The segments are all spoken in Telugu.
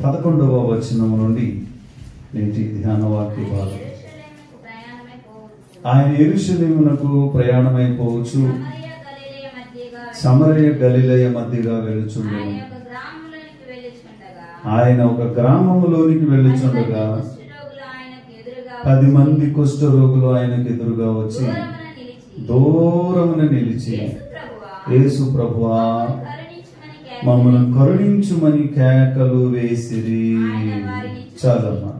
పదకొండవ వచనము నుండి నేటి ధ్యాన వాక్య భాగం యెరూషలేముకు ప్రయాణమై పోవచ్చు. ఆయన ఎరుషలేమునకు ప్రయాణమైపోవచ్చు సమరయ గలిలయ మధ్యగా సమరయ గలిలయ మధ్యగా ఆయన వెలుచుండెను యొక్క గ్రామంలోనికి వెళ్ళుచుండగా ఆయన ఒక గ్రామములోనికి వెళ్ళుచుండగా కుష్ఠరోగులు ఆయనకు ఎదురుగా పది మంది కుష్ఠరోగులు ఆయనకు ఎదురుగా వచ్చి దూరమున నిలిచి దూరమున నిలిచి యేసు ప్రభువా, యేసు ప్రభువా కరుణించుమని కేకలు మమ్మల్ని వేసి, కరుణించుమని కేకలు వేసిరి చాలమ్మా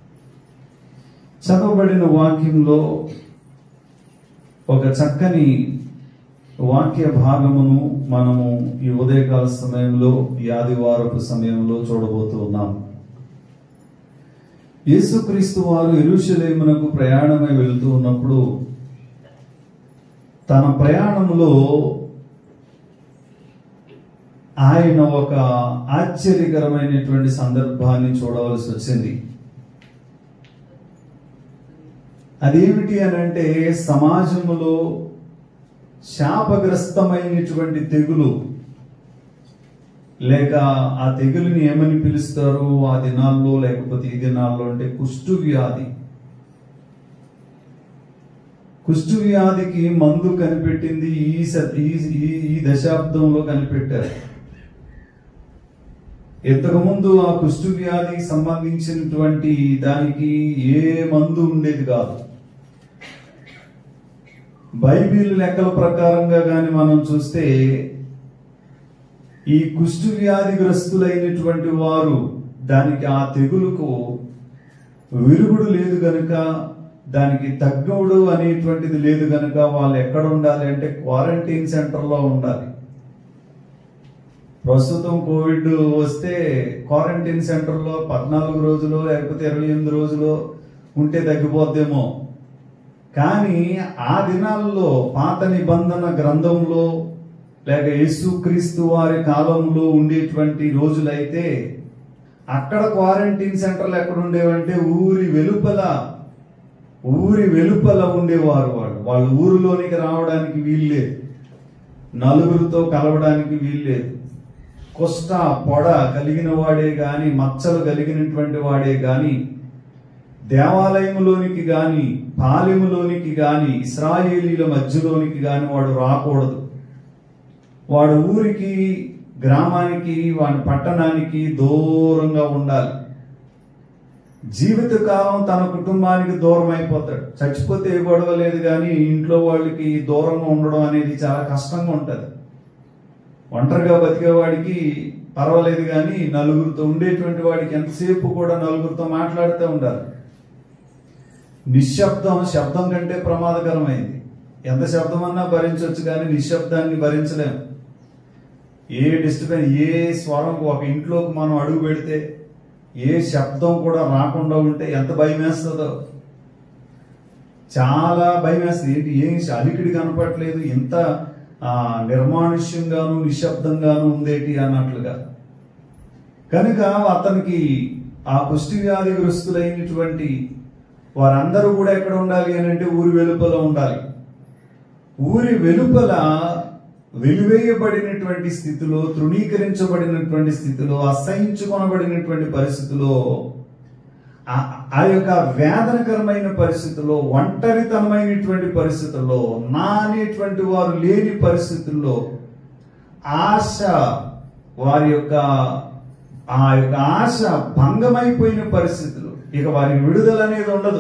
చదవబడిన వాక్యంలో ఒక చక్కని వాక్య భాగమును మనము ఈ ఉదయకాల సమయంలో ఈ ఆదివారపు సమయంలో చూడబోతూ ఉన్నాం యేసుక్రీస్తు వారు ఎరుషలేమునకు ప్రయాణమై వెళుతూ ఉన్నప్పుడు తన ప్రయాణంలో ఆయన ఒక ఆశ్చర్యకరమైనటువంటి సందర్భాన్ని చూడవలసి వచ్చింది అదేమిటి అని అంటే సమాజంలో శాపగ్రస్తమైనటువంటి తెగులు లేక ఆ తెగులుని ఏమని పిలుస్తారు ఆ దినాల్లో లేకపోతే ఈ దినాల్లో అంటే కుష్టు వ్యాధి కుష్టు వ్యాధికి మందు కనిపెట్టింది ఈ స- ఈ- ఈ- ఈ దశాబ్దంలో కనిపెట్టారు ఇంతకుముందు ఆ కుష్టు వ్యాధికి సంబంధించినటువంటి దానికి ఏ మందు ఉండేది కాదు బైబిల్ లెక్కల ప్రకారంగా గాని మనం చూస్తే ఈ కుష్టు వ్యాధిగ్రస్తులైనటువంటి వారు దానికి ఆ తెగులుకు విరుగుడు లేదు గనుక దానికి తగ్గవుడు అనేటువంటిది లేదు గనుక వాళ్ళు ఎక్కడ ఉండాలి అంటే క్వారంటైన్ సెంటర్లో ఉండాలి ప్రస్తుతం కోవిడ్ వస్తే క్వారంటైన్ సెంటర్లో పద్నాలుగు రోజులు లేకపోతే ఇరవై ఎనిమిది రోజులు ఉంటే తగ్గిపోద్దేమో కానీ ఆ దినాల్లో పాత నిబంధన గ్రంథంలో లేక యేసుక్రీస్తు వారి కాలంలో ఉండేటువంటి రోజులైతే అక్కడ క్వారంటైన్ సెంటర్లు ఎక్కడ ఉండేవంటే ఊరి వెలుపల ఊరి వెలుపల ఉండేవారు వాళ్ళు వాళ్ళు ఊరిలోనికి రావడానికి వీల్లేదు నలుగురితో కలవడానికి వీల్లేదు కుష్ట పొడ కలిగిన వాడే గాని మచ్చలు కలిగినటువంటి వాడే గాని దేవాలయములోనికి గాని పాలెములోనికి గాని ఇస్రాయేలీల మధ్యలోనికి గాని వాడు రాకూడదు వాడు ఊరికి గ్రామానికి వాడి పట్టణానికి దూరంగా ఉండాలి జీవితకాలం తన కుటుంబానికి దూరం అయిపోతాడు చచ్చిపోతే ఏ గొడవ లేదు కానీ ఇంట్లో వాళ్ళకి దూరంగా ఉండడం అనేది చాలా కష్టంగా ఉంటది ఒంటరిగా బతికేవాడికి పర్వాలేదు కానీ నలుగురితో ఉండేటువంటి వాడికి ఎంతసేపు కూడా నలుగురితో మాట్లాడుతూ ఉండాలి నిశ్శబ్దం శబ్దం కంటే ప్రమాదకరమైంది ఎంత శబ్దం అన్నా భరించవచ్చు కానీ నిశ్శబ్దాన్ని భరించలేము ఏ డిస్టర్బెన్స్ ఏ స్వరం ఒక ఇంట్లోకి మనం అడుగు పెడితే ఏ శబ్దం కూడా రాకుండా ఉంటే ఎంత భయం వేస్తుందో చాలా భయం వేస్తుంది ఏంటి ఏం అలికిడి కనపడట్లేదు ఇంత ఆ, నిర్మానుష్యంగాను నిశ్శబ్దంగాను ఉందేటి అన్నట్లుగా కనుక అతనికి ఆ కుష్టి వ్యాధిగ్రస్తులైనటువంటి వారందరూ కూడా ఎక్కడ ఉండాలి అని అంటే ఊరి వెలుపల ఉండాలి ఊరి వెలుపల వెలివేయబడినటువంటి స్థితిలో తృణీకరించబడినటువంటి స్థితిలో అసహించుకొనబడినటువంటి పరిస్థితిలో ఆ- ఆ యొక్క వేదనకరమైన పరిస్థితుల్లో ఒంటరితనమైనటువంటి పరిస్థితుల్లో నా అనేటువంటి వారు లేని పరిస్థితుల్లో ఆశ వారి యొక్క ఆ యొక్క ఆశ భంగమైపోయిన పరిస్థితులు ఇక వారికి విడుదల అనేది ఉండదు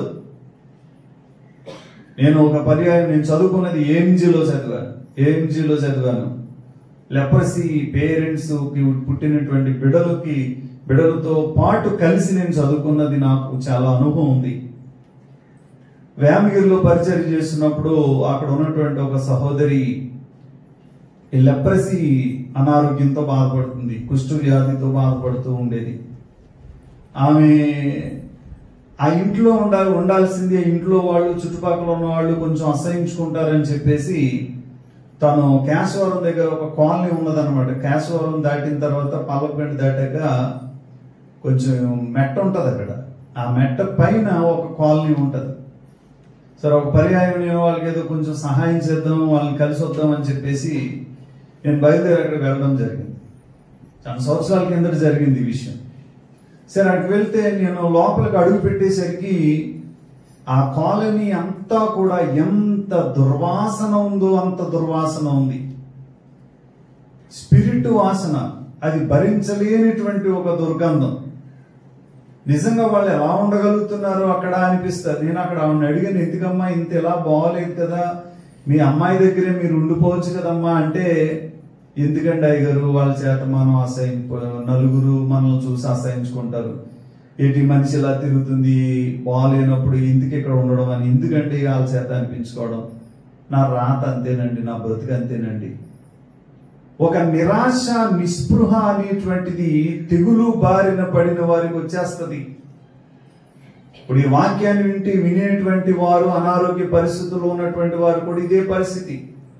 నేను ఒక పర్యాయం నేను చదువుకున్నది ఏఎంజీలో చదివాను ఏఎంజీలో చదివాను లెపర్సీ పేరెంట్స్ కి పుట్టినటువంటి బిడలకి బిడలతో పాటు కలిసి నేను చదువుకున్నది నాకు చాలా అనుభవం ఉంది వేమగిరిలో పరిచయం చేస్తున్నప్పుడు అక్కడ ఉన్నటువంటి ఒక సహోదరి ఈ లెప్రసీ అనారోగ్యంతో బాధపడుతుంది కుష్టు వ్యాధితో బాధపడుతూ ఉండేది ఆమె ఆ ఇంట్లో ఉండాలి ఉండాల్సింది ఆ ఇంట్లో వాళ్ళు చుట్టుపక్కల ఉన్న వాళ్ళు కొంచెం అసహించుకుంటారని చెప్పేసి తను కేశవరం దగ్గర ఒక కాలనీ ఉన్నదన్నమాట కేశవరం దాటిన తర్వాత పాలపేట దాటాక కొంచెం మెట్ట ఉంటది అక్కడ ఆ మెట్ట పైన ఒక కాలనీ ఉంటది సరే ఒక పర్యాయం నేను వాళ్ళకి ఏదో కొంచెం సహాయం చేద్దాం వాళ్ళని కలిసి వద్దాం అని చెప్పేసి నేను బయలుదేరి అక్కడ వెళ్ళడం జరిగింది చాలా సంవత్సరాల కిందట జరిగింది ఈ విషయం సరే అక్కడికి వెళ్తే నేను లోపలికి అడుగు పెట్టేసరికి ఆ కాలనీ అంతా కూడా ఎంత దుర్వాసన ఉందో అంత దుర్వాసన ఉంది స్పిరిట్ వాసన అది భరించలేనిటువంటి ఒక దుర్గంధం నిజంగా వాళ్ళు ఎలా ఉండగలుగుతున్నారు అక్కడ అనిపిస్తుంది నేను అక్కడ ఆవిడని అడిగాను ఎందుకమ్మా ఇంత ఎలా బాగోలేదు కదా మీ అమ్మాయి దగ్గరే మీరు ఉండిపోవచ్చు కదమ్మా అంటే ఎందుకండి అయ్యగారు వాళ్ళ చేత మనం అసహింపు నలుగురు మనల్ని చూసి అసహించుకుంటారు ఏంటి మనిషి ఇలా తిరుగుతుంది బాగాలేనప్పుడు ఎందుకు ఇక్కడ ఉండడం అని ఎందుకంటే వాళ్ళ చేత అనిపించుకోవడం నా రాత అంతేనండి నా బ్రతుకు అంతేనండి ఒక నిరాశ నిస్పృహ అనేటువంటిది తెగులు బారిన పడిన వారికి వచ్చేస్తుంది ఇప్పుడు ఈ వాక్యాన్ని వింటే వినేటువంటి వారు అనారోగ్య పరిస్థితుల్లో ఉన్నటువంటి వారు కూడా ఇదే పరిస్థితి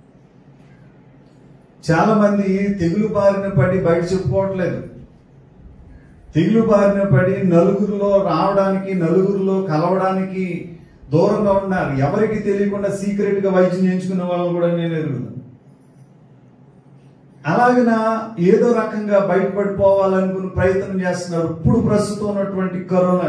చాలా మంది తెగులు బారిన పడి బయట చెప్పుకోవట్లేదు తెగులు బారిన పడి నలుగురిలో రావడానికి నలుగురిలో కలవడానికి దూరంగా ఉన్నారు ఎవరికి తెలియకుండా సీక్రెట్ గా వైద్యం చేయించుకున్న వాళ్ళని కూడా నేను ఎరుగుతాను అలాగన ఏదో రకంగా బయటపడిపోవాలనుకుని ప్రయత్నం చేస్తున్నారు ఇప్పుడు ప్రస్తుతం ఉన్నటువంటి కరోనా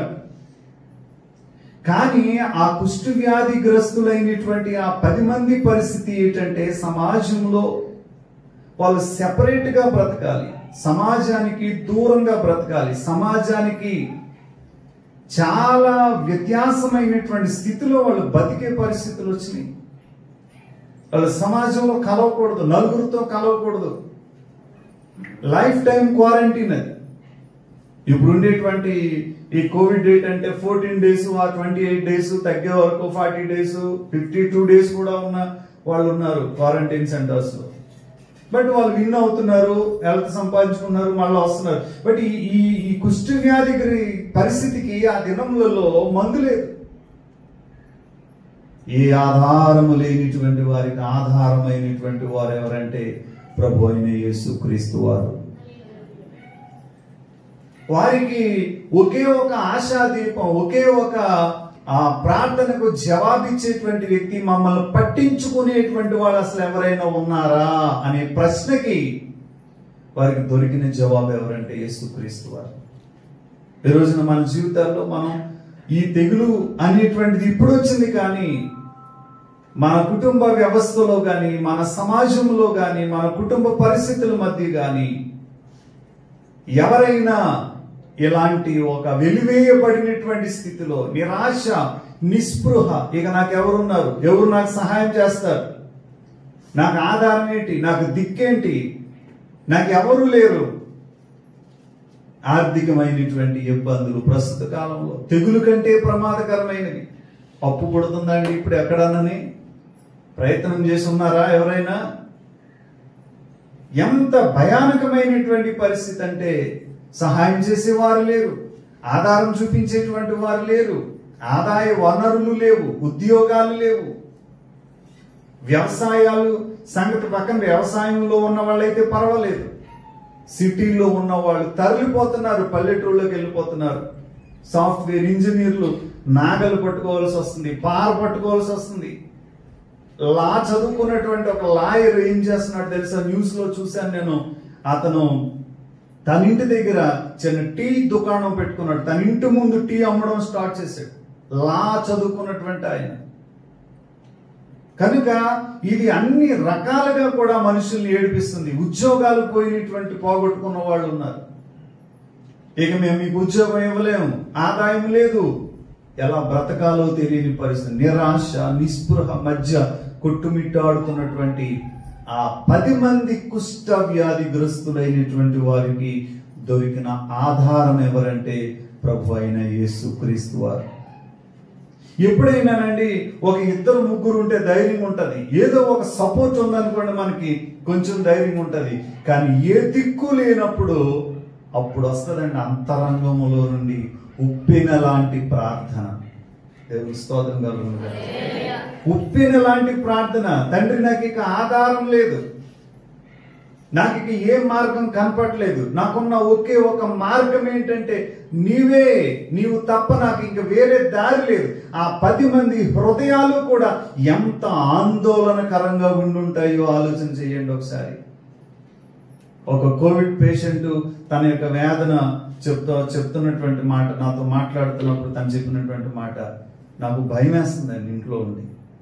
కానీ ఆ కుష్టి వ్యాధి గ్రస్తులైనటువంటి ఆ పది మంది పరిస్థితి ఏంటంటే సమాజంలో వాళ్ళు సెపరేట్ గా బ్రతకాలి సమాజానికి దూరంగా బ్రతకాలి సమాజానికి చాలా వ్యత్యాసమైనటువంటి స్థితిలో వాళ్ళు బతికే పరిస్థితులు వచ్చినాయి వాళ్ళు సమాజంలో కలవకూడదు నలుగురితో కలవకూడదు లైఫ్ టైం క్వారంటైన్ అది ఇప్పుడు ఉండేటువంటి ఈ కోవిడ్ డేట్ అంటే ఫోర్టీన్ డేస్ ఆ ట్వంటీ ఎయిట్ డేస్ తగ్గే వరకు forty days fifty two days కూడా ఉన్న వాళ్ళు ఉన్నారు క్వారంటైన్ సెంటర్స్ లో బట్ వాళ్ళు విన్ అవుతున్నారు హెల్త్ సంపాదించుకున్నారు మళ్ళీ వస్తున్నారు బట్ ఈ ఈ ఈ కుష్టి వ్యాధి గ్రి- పరిస్థితికి ఆ దినములలో మందు లేదు ఏ ఆధారము లేనిటువంటి వారికి ఆధారమైనటువంటి వారు ఎవరంటే ప్రభు అయిన యేసు క్రీస్తు వారు వారికి ఒకే ఒక ఆశాదీపం ఒకే ఒక ఆ ప్రార్థనకు జవాబిచ్చేటువంటి వ్యక్తి మమ్మల్ని పట్టించుకునేటువంటి వాళ్ళు అసలు ఎవరైనా ఉన్నారా అనే ప్రశ్నకి వారికి దొరికిన జవాబు ఎవరంటే యేసుక్రీస్తు వారు ఈ రోజున మన జీవితాల్లో మనం ఈ తెగులు అనేటువంటిది ఇప్పుడు వచ్చింది కానీ మన కుటుంబ వ్యవస్థలో కానీ మన సమాజంలో కానీ మన కుటుంబ పరిస్థితుల మధ్య కానీ ఎవరైనా ఇలాంటి ఒక వెలివేయబడినటువంటి స్థితిలో నిరాశ నిస్పృహ ఇక నాకు ఎవరున్నారు ఎవరు నాకు సహాయం చేస్తారు నాకు ఆధారం ఏంటి నాకు దిక్కేంటి నాకు ఎవరు లేరు ఆర్థికమైనటువంటి ఇబ్బందులు ప్రస్తుత కాలంలో తెగులు కంటే ప్రమాదకరమైనవి అప్పు పుడుతుందండి ఇప్పుడు ఎక్కడన్నని ప్రయత్నం చేసి ఉన్నారా ఎవరైనా ఎంత భయానకమైనటువంటి పరిస్థితి అంటే సహాయం చేసేవారు లేరు ఆధారం చూపించేటువంటి వారు లేరు ఆదాయ వనరులు లేవు ఉద్యోగాలు లేవు వ్యవసాయాలు సంగతి పక్కన వ్యవసాయంలో ఉన్న వాళ్ళైతే పర్వాలేదు సిటీలో ఉన్న వాళ్ళు తరలిపోతున్నారు పల్లెటూళ్ళకి వెళ్ళిపోతున్నారు సాఫ్ట్వేర్ ఇంజనీర్లు నాగలు పట్టుకోవాల్సి వస్తుంది పార పట్టుకోవాల్సి వస్తుంది లా చదువుకున్నటువంటి ఒక లాయర్ ఏం చేస్తున్నాడు తెలుసా న్యూస్ లో చూశాను నేను అతను తన ఇంటి దగ్గర చిన్న టీ దుకాణం పెట్టుకున్నాడు తన ఇంటి ముందు టీ అమ్మడం స్టార్ట్ చేశాడు లా చదువుకున్నటువంటి ఆయన కనుక ఇది అన్ని రకాలుగా కూడా మనుషుల్ని ఏడిపిస్తుంది ఉద్యోగాలు పోయినటువంటి పోగొట్టుకున్న వాళ్ళు ఉన్నారు ఇక మేము మీకు ఉద్యోగం ఇవ్వలేము ఆదాయం లేదు ఎలా బ్రతకాలో తెలియని పరిస్థితి నిరాశ నిస్పృహ మధ్య కొట్టుమిట్టాడుతున్నటువంటి ఆ పది మంది కుష్ట వ్యాధి గ్రస్తులైనటువంటి వారికి దొరికిన ఆధారం ఎవరంటే ప్రభు అయిన యేసు క్రీస్తు వారు ఎప్పుడైనానండి ఒక ఇద్దరు ముగ్గురు ఉంటే ధైర్యం ఉంటది ఏదో ఒక సపోర్ట్ ఉందనుకోండి మనకి కొంచెం ధైర్యం ఉంటది కానీ ఏ దిక్కు లేనప్పుడు అప్పుడు వస్తుందండి అంతరంగములో నుండి ఉప్పెన లాంటి ప్రార్థన దేవుని స్తోత్రం కలుగును గాక. ఉప్పెన లాంటి ప్రార్థన తండ్రి నాకు ఇక ఆధారం లేదు నాకు ఇక ఏ మార్గం కనపడలేదు నాకున్న ఒకే ఒక మార్గం ఏంటంటే నీవే నీవు తప్ప నాకు ఇంక వేరే దారి లేదు ఆ పది మంది హృదయాలు కూడా ఎంత ఆందోళనకరంగా ఉండుంటాయో ఆలోచన చేయండి ఒకసారి ఒక కోవిడ్ పేషెంట్ తన యొక్క వేదన చెప్తా చెప్తున్నటువంటి మాట నాతో మాట్లాడుతున్నప్పుడు తను చెప్పినటువంటి మాట నాకు భయం వేస్తుందండి ఇంట్లో ఉండి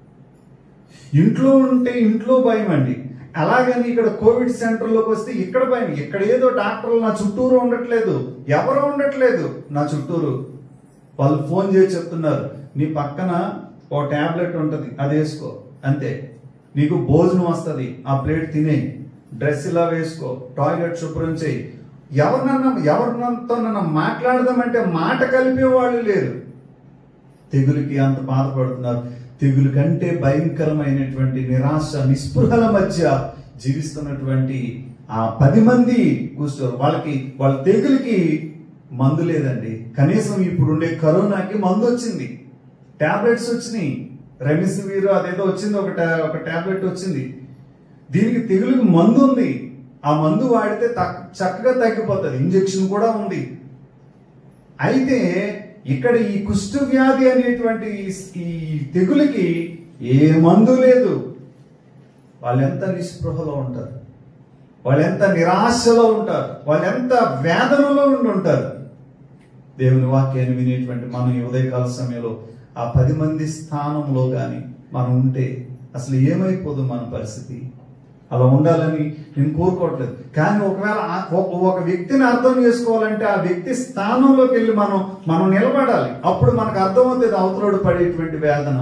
ఇంట్లో ఉంటే ఇంట్లో భయం అండి అలాగని ఇక్కడ కోవిడ్ సెంటర్లోకి వస్తే ఇక్కడ భయం ఇక్కడ ఏదో డాక్టర్లు నా చుట్టూరు ఉండట్లేదు ఎవరు ఉండట్లేదు నా చుట్టూరు వాళ్ళు ఫోన్ చేసి చెప్తున్నారు నీ పక్కన ఓ టాబ్లెట్ ఉంటుంది అది వేసుకో అంతే నీకు భోజనం వస్తుంది ఆ ప్లేట్ తినే డ్రెస్ ఇలా వేసుకో టాయిలెట్ శుభ్రం చేయి ఎవరినన్నా ఎవరినంతో నన్ను మాట్లాడదామంటే మాట కలిపే వాళ్ళు లేరు తెగులుకి అంత బాధపడుతున్నారు తెగులు కంటే భయంకరమైనటువంటి నిరాశ నిస్పృహల మధ్య జీవిస్తున్నటువంటి ఆ పది మంది కూర్చోరు వాళ్ళకి వాళ్ళ తెగులుకి మందు లేదండి కనీసం ఇప్పుడుండే కరోనాకి మందు వచ్చింది టాబ్లెట్స్ వచ్చినాయి రెమిసివీర్ అదేదో వచ్చింది ఒక టా- ఒక టాబ్లెట్ వచ్చింది దీనికి తెగులుకి మందు ఉంది ఆ మందు వాడితే తక్- చక్కగా తగ్గిపోతుంది ఇంజెక్షన్ కూడా ఉంది అయితే ఇక్కడ ఈ కుష్ఠ వ్యాధి అనేటువంటి ఈ- ఈ తెగులకి ఏ మందు లేదు వాళ్ళు ఎంత నిస్పృహలో ఉంటారు వాళ్ళు ఎంత నిరాశలో ఉంటారు వాళ్ళు ఎంత వేదనలో ఉండి ఉంటారు దేవుని వాక్యాన్ని వినేటువంటి మనం ఈ ఉదయకాల సమయంలో ఆ పది మంది స్థానంలో కానీ మనం ఉంటే అసలు ఏమైపోదు మన పరిస్థితి అలా ఉండాలని నేను కోరుకోవట్లేదు కానీ ఒకవేళ ఆ- ఒక- ఒక వ్యక్తిని అర్థం చేసుకోవాలంటే ఆ వ్యక్తి స్థానంలోకి వెళ్ళి మనం మనం నిలబడాలి అప్పుడు మనకు అర్థమవుతుంది అవతలోడు పడేటువంటి వేదన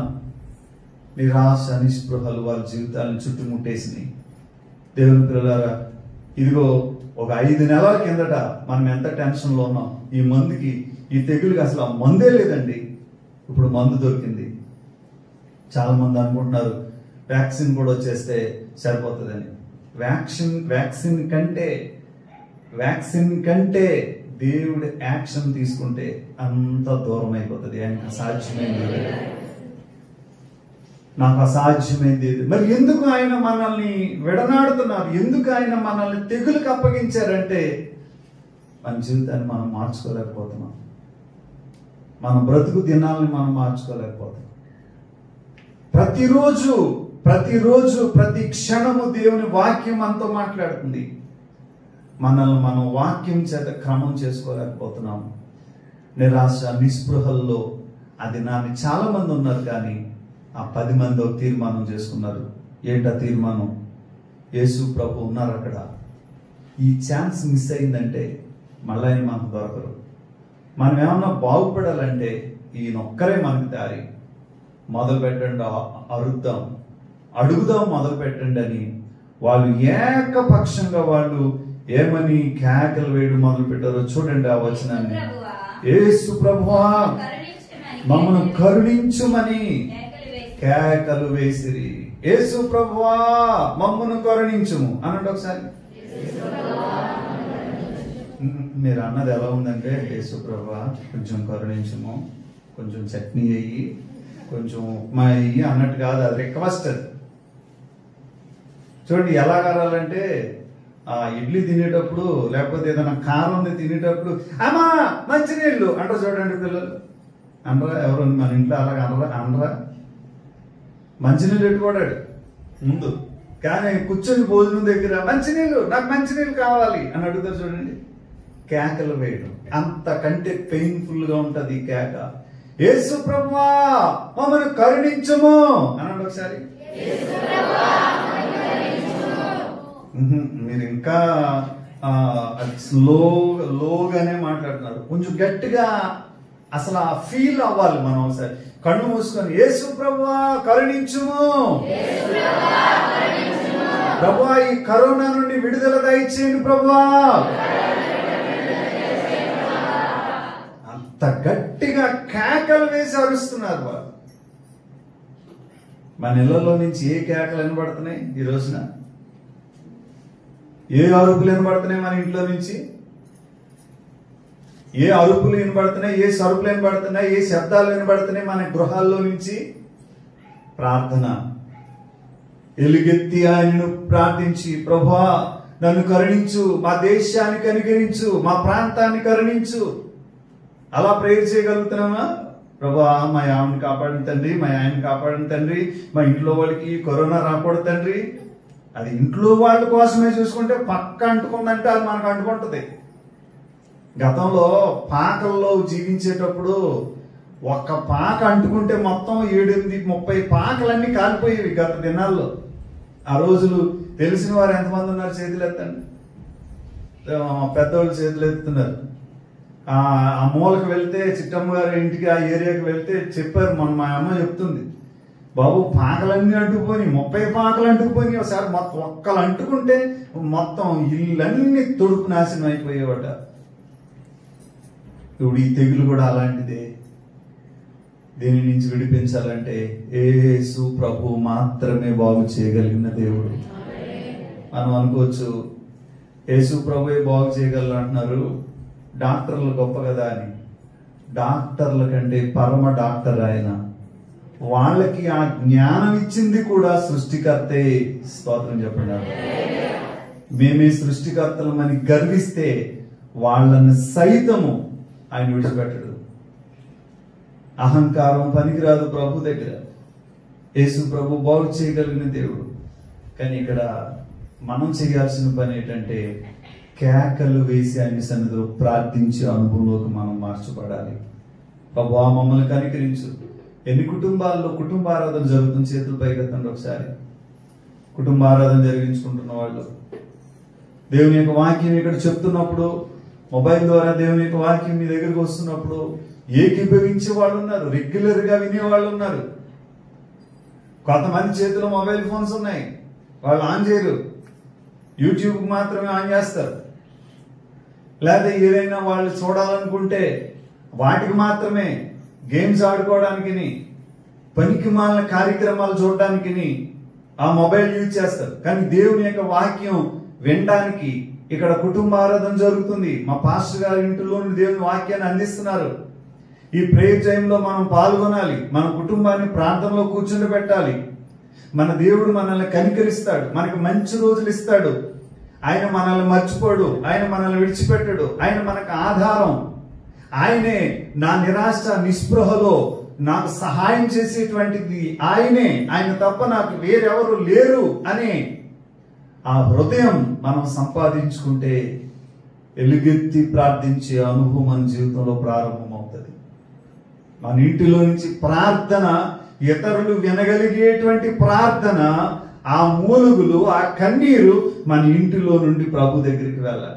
నిరాశ నిస్పృహలు వాళ్ళ జీవితాలను చుట్టుముట్టేసినాయి దేవుని పిల్లలారా ఇదిగో ఒక ఐదు నెలల కిందట మనం ఎంత టెన్షన్ లో ఉన్నాం ఈ మందుకి ఈ తెగులుకి అసలు ఆ మందే లేదండి ఇప్పుడు మందు దొరికింది చాలా మంది అనుకుంటున్నారు వ్యాక్సిన్ కూడా వచ్చేస్తే సరిపోతుందని వ్యాక్సిన్ వ్యాక్సిన్ కంటే వ్యాక్సిన్ కంటే దేవుడి యాక్షన్ తీసుకుంటే అంత దూరం అయిపోతుంది ఆయనకు సాధ్యమైంది లేదు. నాకు అసాధ్యమైంది ఏది మరి ఎందుకు ఆయన మనల్ని విడనాడుతున్నారు ఎందుకు ఆయన మనల్ని తెగులకు అప్పగించారంటే మన జీవితాన్ని మనం మార్చుకోలేకపోతున్నాం మన బ్రతుకు దినాలని మనం మార్చుకోలేకపోతున్నాం ప్రతిరోజు ప్రతిరోజు ప్రతి క్షణము దేవుని వాక్యం మనతో మాట్లాడుతుంది మనల్ని మనం వాక్యం చేత క్రమం చేసుకోలేకపోతున్నాము నిరాశ నిస్పృహల్లో ఆ దినాన్ని చాలా మంది ఉన్నారు కానీ ఆ పది మంది ఒక తీర్మానం చేసుకున్నారు ఏంటా తీర్మానం యేసు ప్రభు ఉన్నారు అక్కడ ఈ ఛాన్స్ మిస్ అయిందంటే మళ్ళీ ఆయన మనకు దొరకరు మనం ఏమన్నా బాగుపడాలంటే ఈయన ఒక్కరే మనకి దారి మొదలు పెట్టండి అ- అరుద్దాం అడుగుదాం మొదలు పెట్టండి అని వాళ్ళు ఏకపక్షంగా వాళ్ళు ఏమని కేకలు వేయడం మొదలు పెట్టారో చూడండి ఆ వచనాన్ని ప్రభువా, యేసు ప్రభువా కరుణించమని మమ్మను కరుణించుమని కేకలు వేసి, కేకలు వేసిరి యేసు ప్రభువా మమ్మను కరుణించుము అనండి ఒకసారి మ్, మీరు అన్నది ఎలా ఉందంటే యేసు ప్రభువా కొంచెం కరుణించుము కొంచెం చట్నీ అయ్యి కొంచెం ఉప్మా అయ్యి అన్నట్టు కాదు అది రిక్వెస్ట్ అది చూడండి ఎలా కారాలంటే ఆ ఇడ్లీ తినేటప్పుడు లేకపోతే ఏదైనా కారం ఉంది తినేటప్పుడు అమ్మా మంచినీళ్ళు అంటారు చూడండి పిల్లలు అనరా ఎవరు మన ఇంట్లో అలాగ అనరా అనరా మంచినీళ్ళు పెట్టుకోడాడు ముందు కానీ కూర్చొని భోజనం దగ్గర మంచినీళ్ళు నాకు మంచినీళ్ళు కావాలి అని అడుగుతారు చూడండి కేకలు వేయడం అంతకంటే పెయిన్ఫుల్ గా ఉంటది ఈ కేక యేసు ప్రభువా మమ్మల్ని కరుణించము అనండి ఒకసారి మ్హూ. మీరు ఇంకా ఆ, అది స్లో లోగానే మాట్లాడుతున్నారు కొంచెం గట్టిగా అసలు ఆ ఫీల్ అవ్వాలి మనం ఒకసారి కళ్ళు మూసుకొని యేసు ప్రభువా కరుణించుము ప్రభువా ఈ కరోనా నుండి విడుదల దయచేయండి ప్రభువా అంత గట్టిగా కేకలు వేసి అరుస్తున్నారు వాళ్ళు మన ఇళ్లలో నుంచి ఏ కేకలు వినబడుతున్నాయి ఈ రోజున ఏ అరుపులు వినబడుతున్నాయి మన ఇంట్లో నుంచి ఏ అరుపులు వినబడుతున్నాయి ఏ సరుకులు వినబడుతున్నాయి ఏ శబ్దాలు వినబడుతున్నాయి మన గృహాల్లో నుంచి ప్రార్థన ఎలుగెత్తి ఆయనను ప్రార్థించి ప్రభా నన్ను కరుణించు మా దేశాన్ని కనికరించు మా ప్రాంతాన్ని కరుణించు అలా ప్రేయర్ చేయగలుగుతున్నామా ప్రభా మా ఆమెను కాపాడిన తండ్రి మా ఆయన కాపాడిన తండ్రి మా ఇంట్లో వాళ్ళకి కరోనా రాకూడదు తండ్రి అది ఇంట్లో వాళ్ళ కోసమే చూసుకుంటే పక్క అంటుకుందంటే అది మనకు అంటుకుంటది గతంలో పాకల్లో జీవించేటప్పుడు ఒక్క పాక అంటుకుంటే మొత్తం ఏడెనిమిది ముప్పై పాకలన్నీ కాలిపోయేవి గత దినాల్లో ఆ రోజులు తెలిసిన వారు ఎంతమంది ఉన్నారు చేతులు ఎత్తండి ఆ, పెద్దవాళ్ళు చేతులు ఎత్తుతున్నారు ఆ ఆ మూలకు వెళ్తే చిట్టమ్మ గారి ఇంటికి ఆ ఏరియాకి వెళ్తే చెప్పారు మన మా అమ్మ చెప్తుంది బాబు పాకలన్నీ అంటుకుపోయి ముప్పై పాకలు అంటుకుపోయి ఒకసారి మొత్తం ఒక్కలు అంటుకుంటే మొత్తం ఇల్లన్నీ తొడుపు నాశనం అయిపోయేవట ఇప్పుడు ఈ తెగులు కూడా అలాంటిదే దీని నుంచి విడిపించాలంటే ఏసు ప్రభు మాత్రమే బాగు చేయగలిగిన దేవుడు మనం అనుకోవచ్చు యేసు ప్రభువే బాగు చేయగలరు అంటున్నారు డాక్టర్లు గొప్ప కదా అని డాక్టర్ల కంటే పరమ డాక్టర్ ఆయన వాళ్ళకి ఆ జ్ఞానం ఇచ్చింది కూడా సృష్టికర్తే స్తోత్రం చెప్పండి మేమే సృష్టికర్తలమని గర్విస్తే వాళ్ళని సైతము ఆయన విడిచిపెట్టడు అహంకారం పనికిరాదు ప్రభు దగ్గర యేసు ప్రభు బాగు చేయగలిగిన దేవుడు కానీ ఇక్కడ మనం చేయాల్సిన పని ఏంటంటే కేకలు వేసి ఆయన సన్నిధిలో ప్రార్థించే అనుభవంలోకి మనం మార్చబడాలి ప్రభు ఆ మమ్మల్ని కనికరించు ఎన్ని కుటుంబాల్లో కుటుంబ ఆరాధన జరుగుతుంది చేతులు పైకెత్తండి ఒకసారి కుటుంబ ఆరాధన జరిగించుకుంటున్న వాళ్ళు దేవుని యొక్క వాక్యం ఇక్కడ చెప్తున్నప్పుడు మొబైల్ ద్వారా దేవుని యొక్క వాక్యం మీ దగ్గరికి వస్తున్నప్పుడు ఏకీభవించే వాళ్ళు ఉన్నారు రెగ్యులర్ గా వినే వాళ్ళు ఉన్నారు కొంతమంది చేతిలో మొబైల్ ఫోన్స్ ఉన్నాయి వాళ్ళు ఆన్ చేయరు యూట్యూబ్ మాత్రమే ఆన్ చేస్తారు లేదా ఏదైనా వాళ్ళు చూడాలనుకుంటే వాటికి మాత్రమే గేమ్స్ ఆడుకోవడానికి పనికి మాలిన కార్యక్రమాలు చూడడానికి ఆ మొబైల్ యూజ్ చేస్తారు కానీ దేవుని యొక్క వాక్యం వినడానికి ఇక్కడ కుటుంబ ఆరాధన జరుగుతుంది మా పాస్టర్ గారి ఇంటిలో నుండి దేవుని వాక్యాన్ని అందిస్తున్నారు ఈ ప్రేయర్ టైంలో మనం పాల్గొనాలి మన కుటుంబాన్ని ప్రార్థనలో కూర్చుండి పెట్టాలి మన దేవుడు మనల్ని కనికరిస్తాడు మనకి మంచి రోజులు ఇస్తాడు ఆయన మనల్ని మర్చిపోడు ఆయన మనల్ని విడిచిపెట్టడు ఆయన మనకు ఆధారం ఆయనే నా నిరాశ నిస్పృహలో నాకు సహాయం చేసేటువంటిది ఆయనే ఆయన తప్ప నాకు వేరెవరు లేరు అనే ఆ హృదయం మనం సంపాదించుకుంటే ఎలుగెత్తి ప్రార్థించే అనుభవం మన జీవితంలో ప్రారంభమవుతుంది మన ఇంటిలో నుంచి ప్రార్థన ఇతరులు వినగలిగేటువంటి ప్రార్థన ఆ మూలుగులు ఆ కన్నీరు మన ఇంటిలో నుండి ప్రభు దగ్గరికి వెళ్ళాలి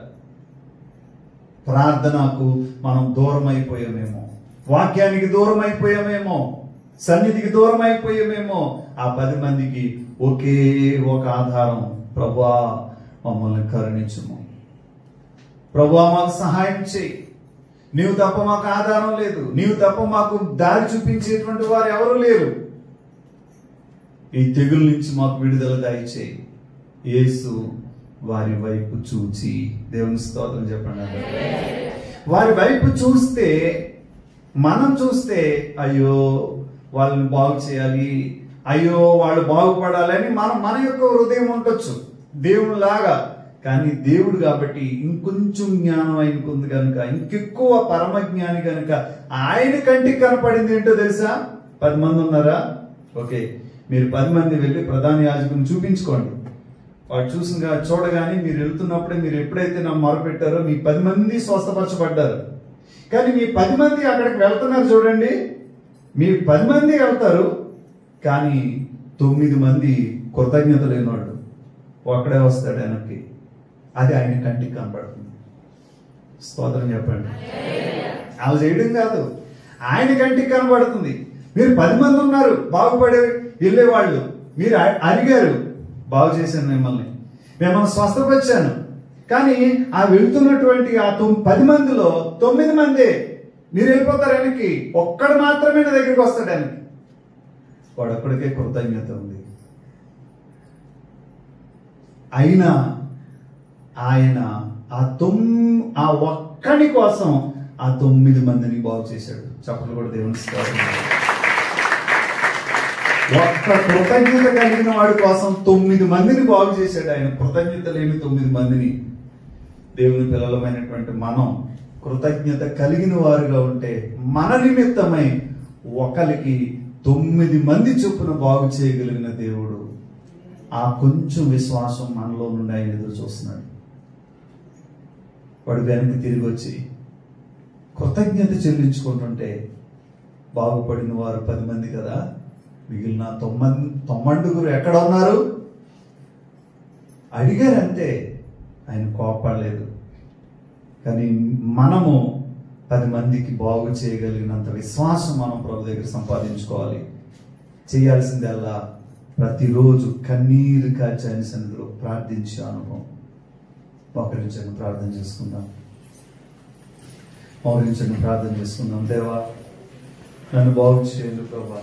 ప్రార్థనకు మనం దూరం అయిపోయామేమో వాక్యానికి దూరం అయిపోయామేమో సన్నిధికి దూరం అయిపోయామేమో ఆ పది మందికి ఒకే ఒక ఆధారం ప్రభా మమ్మల్ని కరుణించుము ప్రభా మాకు సహాయం చేయి నీవు తప్ప మాకు ఆధారం లేదు నీవు తప్ప మాకు దారి చూపించేటువంటి వారు ఎవరు లేరు ఈ తెగుల నుంచి మాకు విడుదల దయచేయి యేసు వారి వైపు చూచి దేవుని స్తోత్రం చెప్పండి అందరికీ. వారి వైపు చూస్తే మనం చూస్తే అయ్యో వాళ్ళని బాగు చేయాలి అయ్యో వాళ్ళు బాగుపడాలని మనం మన యొక్క హృదయం ఉండొచ్చు దేవుని లాగా కానీ దేవుడు కాబట్టి ఇంకొంచెం జ్ఞానం ఆయనకు ఉంది కనుక ఇంకెక్కువ పరమ జ్ఞాని కనుక ఆయన కంటికి కనపడింది ఏంటో తెలుసా పది మంది ఉన్నారా ఓకే మీరు పది మంది వెళ్ళి ప్రధాన యాజకుని చూపించుకోండి వాడు చూసిన చూడగానే మీరు వెళ్తున్నప్పుడే మీరు ఎప్పుడైతే నా మొరపెట్టారో మీ పది మంది స్వస్థపరచబడ్డారు కానీ మీ పది మంది అక్కడికి వెళ్తున్నారు చూడండి మీ పది మంది వెళ్తారు కానీ తొమ్మిది మంది కృతజ్ఞత లేనివాడు ఒక్కడే వస్తాడు వెనక్కి అది ఆయన కంటికి కనపడుతుంది స్తోత్రం చెప్పండి అలా చేయడం కాదు ఆయన కంటికి కనబడుతుంది మీరు పది మంది ఉన్నారు బాగుపడే వెళ్ళేవాళ్ళు మీరు అ- అడిగారు బాగు చేశాను మిమ్మల్ని మిమ్మల్ని స్వస్థపరిచాను కానీ ఆ వెళ్తున్నటువంటి ఆ తొమ్- పది మందిలో తొమ్మిది మందే మీరు వెళ్ళిపోతారు వెనక్కి ఒక్కడు మాత్రమే నా దగ్గరికి వస్తాడు వెనక్కి వాడు ఒక్కడికే కృతజ్ఞత ఉంది అయినా ఆయన ఆ తొమ్ ఆ ఒక్కడి కోసం ఆ తొమ్మిది మందిని బాగు చేశాడు చప్పట్లు కూడా దేవుని స్తోత్రం. ఒక్క కృతజ్ఞత కలిగిన వాడి కోసం తొమ్మిది మందిని బాగు చేశాడు ఆయన కృతజ్ఞత లేని తొమ్మిది మందిని దేవుని పిల్లలమైనటువంటి మనం కృతజ్ఞత కలిగిన వారుగా ఉంటే మన నిమిత్తమై ఒకరికి తొమ్మిది మంది చొప్పున బాగు చేయగలిగిన దేవుడు ఆ కొంచెం విశ్వాసం మనలో నుండి ఆయన ఎదురు చూస్తున్నాడు వాడు వెనక్కి తిరిగి వచ్చి కృతజ్ఞత చెల్లించుకుంటుంటే బాగుపడిన వారు పది మంది కదా మిగిలిన తొమ్మిది తొమ్మండుగురు ఎక్కడ ఉన్నారు అడిగారంతే ఆయన కోపడలేదు కానీ మనము పది మందికి బాగు చేయగలిగినంత విశ్వాసం మనం ప్రభు దగ్గర సంపాదించుకోవాలి చేయాల్సిందల్లా ప్రతిరోజు కన్నీరు కాచాని సన్నిధిలో ప్రార్థించే అనుభవం మోకరించండి ప్రార్థన చేసుకుందాం మోకరించండి ప్రార్థన చేసుకుందాం దేవా నన్ను బాగు చేయండి ప్రభా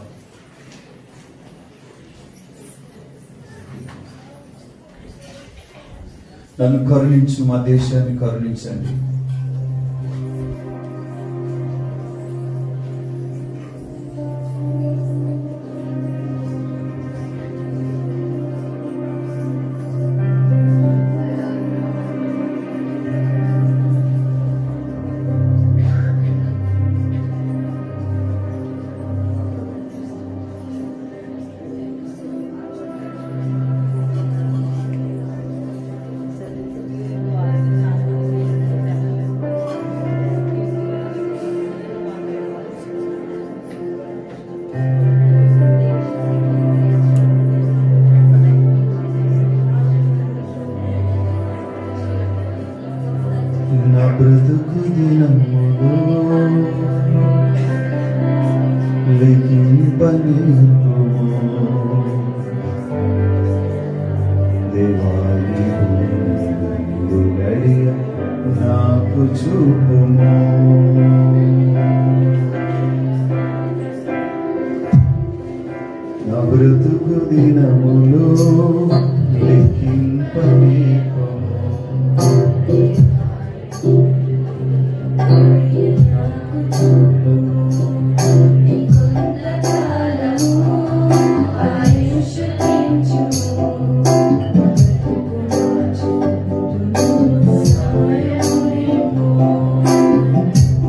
నన్ను కరుణించు మా దేశాన్ని కరుణించండి నా బ్రతుకు దినములు లెక్కింపనీయుము. దేవాని భూమి గడియ నాకు చూపుము నా బ్రతుకు దినములు లెక్కింపనీయుము. ఆయుష్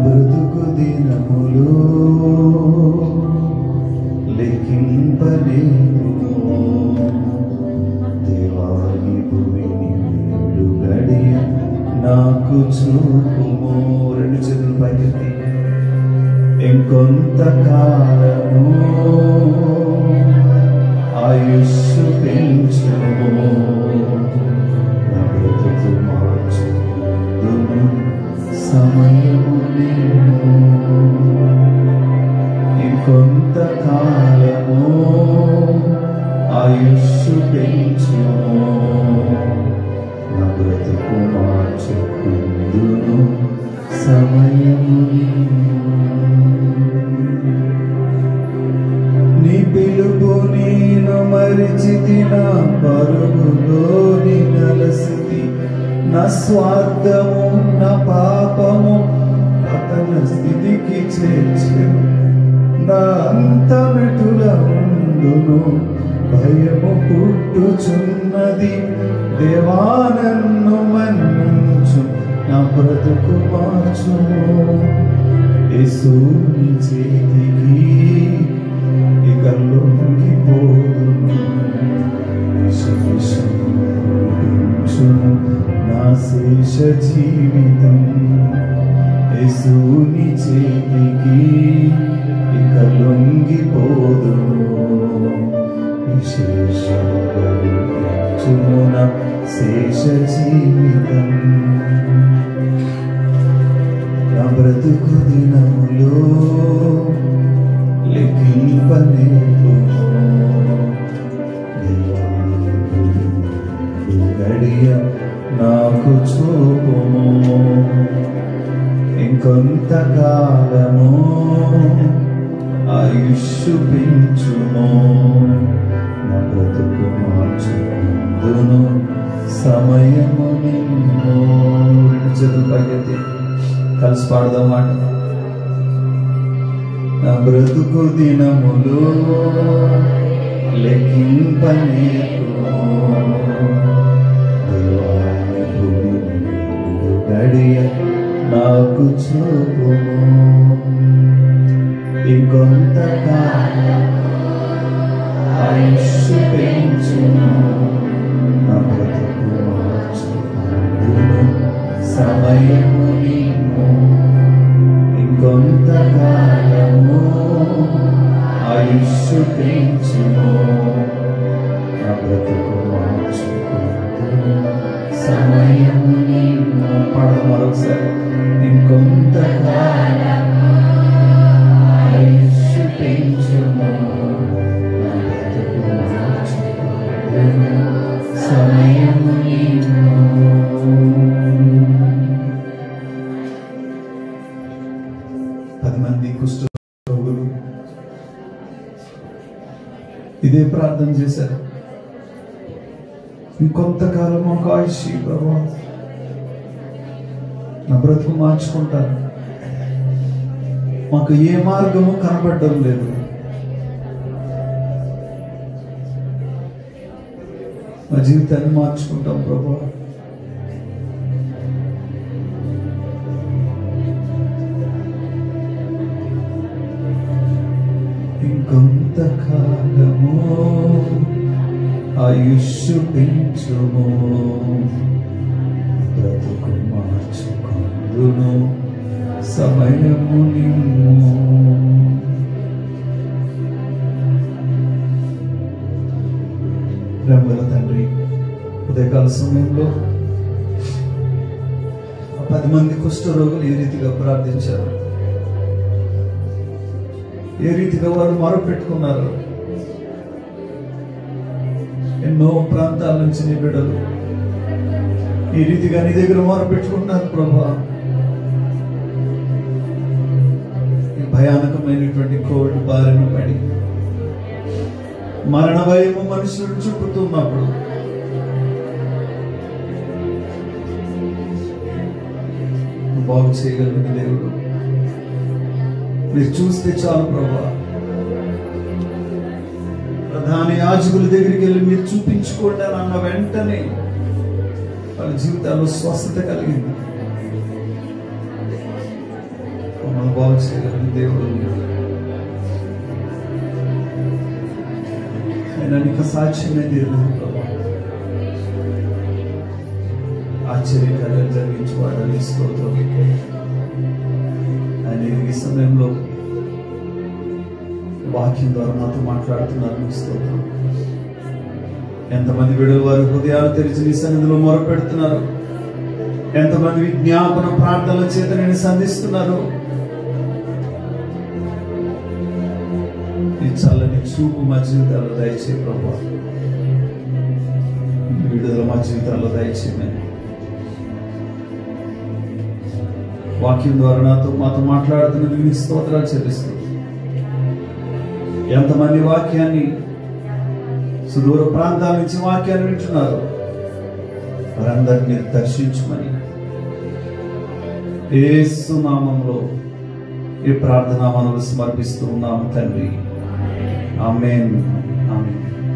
బ్రతుకు దినములు లెక్కింపలేము దేవాని భూమిని వేడు గడియ నాకు చూపుము రెండు చేతులు పైకెత్తి ఇంకొంత కాలము ఆయుష్ పెంచుము నా బ్రతుకు మార్చుదును సమయము నిన్ను ఇంకొంత కాలము ఆయుష్ పెంచుము నా బ్రతుకు మార్చుకుందును సమయము నీ పిలుపు నేను మరిచితి నా పరుగులోని నలసితి నా స్వార్థము నా పాపము అతన స్థితికి చేర్చెను నా అంతమిటుల ఉండును భయము పుట్టుచున్నది దేవానన్ను మన్నించు నా బ్రతుకు మార్చుము యేసుని చేతికి ఇక లొంగిపోదును విశేషించును నా శేష జీవితం యేసుని చేతికి ఇక లొంగిపోదును విశేషించును నా శేష జీవితం నా బ్రతుకు దినములో లెక్కింపలేము గడియ నాకు చూపుము ఇంకొంత కాలము ఆయుష్ పెంచుము నా బ్రతుకు మార్చుకుందును సమయము నిన్ను రెండు చేతులు పైకెత్తి కలిసి పాడదాం మాట నా బ్రతుకు దినములు లెక్కింపనేకు దేవాని భూమిని గడియ నాకు చూపుము ఇంకొంత కాలం ఆయుష్ పెంచును నా బ్రతుకు మార్చుకుందును సమయము నీము ఇంకొంత కాలము ఆయుష్ పెంచును నా బ్రతుకు మార్చుకుందును సమయము నీము పాడ మరొకసారి ఇంకొంత కాలము ఆయుష్ పెంచును నా బ్రతుకు మార్చుకుందును సమయము నీము పది మంది కుష్ఠరోగులు ఇదే ప్రార్థన చేశారు ఇంకొంతకాలం ఒక ఆయుష్ ప్రభా నా బ్రతుకు మార్చుకుంటాను మాకు ఏ మార్గము కనబడడం లేదు మా జీవితాన్ని మార్చుకుంటాం ప్రభా ఇంకొంతకాలము ఆయుష్ పెంచుము బ్రతుకు మార్చుకుందును సమయము నిమ్ము ప్రేమల తండ్రి ఉదయకాల సమయంలో ఆ పది మంది కుష్ఠరోగులు ఏ రీతిగా ప్రార్థించారు ఏ రీతిగా వారు మొరపెట్టుకున్నారు ఎన్నో ప్రాంతాల నుంచి నీ బిడ్డలు ఈ రీతిగా నీ దగ్గర మొరపెట్టుకుంటున్నారు ప్రభా ఈ భయానకమైనటువంటి కోవిడ్ బారిన పడి మరణ భయము మనుషులు చుట్టుతున్నప్పుడు నువ్వు బాగు చేయగలిగిన దేవుడు మీరు చూస్తే చాలు ప్రభా ప్రధాన యాజకుల దగ్గరికి వెళ్ళి మీరు చూపించుకోండి అని అన్న వెంటనే వాళ్ళ జీవితాల్లో స్వస్థత కలిగింది బాగు చేయగలిగిన దేవుడు ఆయన నీకు సాక్ష్యమే దేవుడు ప్రభా ఆశ్చర్యకార్యం జరిగించేవాడు నీ స్తోత్రం ఆయన ఈ సమయంలో వాక్యం ద్వారా మాతో మాట్లాడుతున్నారు నీ స్తోత్రం ఎంతమంది విడుదల వారి హృదయాలు తెరిచి నీ సన్నిధిలో మొరపెడుతున్నారు ఎంతమంది విజ్ఞాపన ప్రార్థనల చేత నేను సంధిస్తున్నారు ఈ చల్లని చూపు మా జీవితాల్లో దయచే ప్రభా ఈ విడుదల మా జీవితాల్లో దయచేయమని వాక్యం ద్వారా నాతో మాతో మాట్లాడుతున్నది మీ స్తోత్రాలు చెల్లిస్తూ ఎంతమంది వాక్యాన్ని సుదూర ప్రాంతాల నుంచి వాక్యాన్ని వింటున్నారు వారందరినీ దర్శించమని ఏసు నామంలో ఈ ప్రార్థన మనలు సమర్పిస్తూ ఉన్నాము తండ్రి ఆమెన్ ఆమెన్